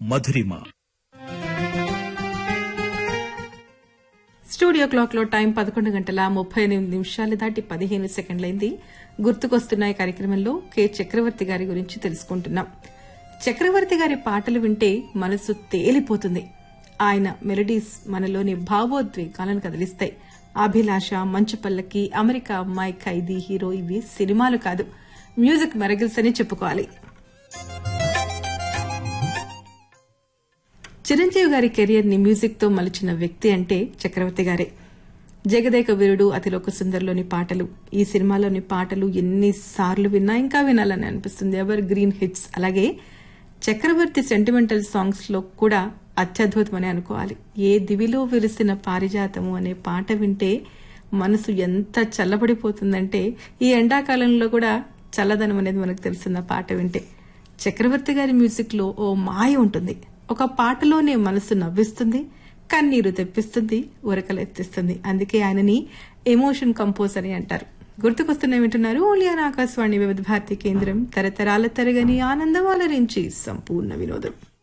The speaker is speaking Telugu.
మధురిమ స్టూడియో క్లాక్ లో టైం పదకొండు గంటల ముప్పై ఎనిమిది నిమిషాలు దాటి పదిహేను సెకండ్లైంది గుర్తుకొస్తున్నాయి కార్యక్రమంలో కె చక్రవర్తి గారి గురించి తెలుసుకుంటున్నాం చక్రవర్తి గారి పాటలు వింటే మనసు తేలిపోతుంది ఆయన మెలడీస్ మనలోని భావోద్వేగాలను కదిలిస్తాయి అభిలాష మంచు పల్లకి అమెరికా అమ్మాయి ఖైదీ హీరో ఇవి సినిమాలు కాదు మ్యూజిక్ మెరగిల్స్ అని చెప్పుకోవాలి చిరంజీవి గారి కెరియర్ ని మ్యూజిక్ తో మలిచిన వ్యక్తి అంటే చక్రవర్తి గారే జగదేక వీరుడు అతిలోక సుందర్లోని పాటలు ఈ సినిమాలోని పాటలు ఎన్నిసార్లు విన్నా ఇంకా వినాలని అనిపిస్తుంది ఎవర్ గ్రీన్ హిట్స్ అలాగే చక్రవర్తి సెంటిమెంటల్ సాంగ్స్ లో కూడా అత్యద్భుతమని అనుకోవాలి ఏ దివిలో విరిసిన పారిజాతము అనే పాట వింటే మనసు ఎంత చల్లబడిపోతుందంటే ఈ ఎండాకాలంలో కూడా చల్లదనం అనేది మనకు తెలుస్తుంది ఆ పాట వింటే చక్రవర్తి గారి మ్యూజిక్ లో ఓ మాయ ఉంటుంది ఒక పాటలోనే మనసు నవ్విస్తుంది కన్నీరు తెప్పిస్తుంది ఉరకలెత్తిస్తుంది అందుకే ఆయనని ఎమోషన్ కంపోజ్ అని అంటారు గుర్తుకొస్తున్న వింటున్నారు ఓలియాన్ ఆకాశవాణి వివిధ భారతి కేంద్రం తరతరాల తరగని ఆనందం అలరించి సంపూర్ణ వినోదం